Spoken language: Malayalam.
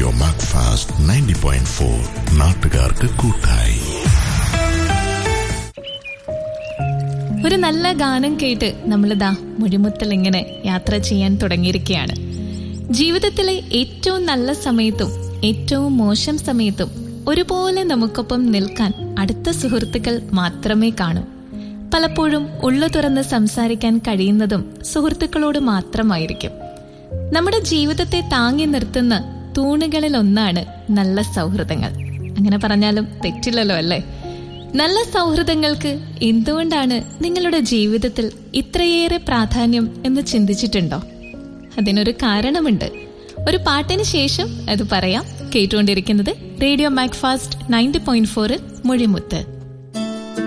radio Macfast ninety point four നാട്ടുകാർക്ക് കൂട്ടായി ഒരു നല്ല ഗാനം കേട്ട് നമ്മളിതാ മുഴിമുത്തൽ ഇങ്ങനെ യാത്ര ചെയ്യാൻ തുടങ്ങിയിരിക്കുകയാണ് ജീവിതത്തിലെ ഏറ്റവും നല്ല സമയത്തും ഏറ്റവും മോശം സമയത്തും ഒരുപോലെ നമുക്കൊപ്പം നിൽക്കാൻ അടുത്ത സുഹൃത്തുക്കൾ മാത്രമേ കാണൂ പലപ്പോഴും ഉള്ളു തുറന്ന് സംസാരിക്കാൻ കഴിയുന്നതും സുഹൃത്തുക്കളോട് മാത്രമായിരിക്കും നമ്മുടെ ജീവിതത്തെ താങ്ങി നിർത്തുന്ന തൂണുകളിൽ ഒന്നാണ് നല്ല സൗഹൃദങ്ങൾ അങ്ങനെ പറഞ്ഞാലും തെറ്റില്ലല്ലോ അല്ലേ നല്ല സൗഹൃദങ്ങൾക്ക് എന്തുകൊണ്ടാണ് നിങ്ങളുടെ ജീവിതത്തിൽ ഇത്രയേറെ പ്രാധാന്യം എന്ന് ചിന്തിച്ചിട്ടുണ്ടോ അതിനൊരു കാരണമുണ്ട് ഒരു പാട്ടിന് ശേഷം അത് പറയാം കേട്ടുകൊണ്ടിരിക്കുന്നത് റേഡിയോ മാക്ഫാസ്റ്റ് നയൻറ്റി പോയിന്റ് ഫോറിൽ മൊഴിമുത്ത്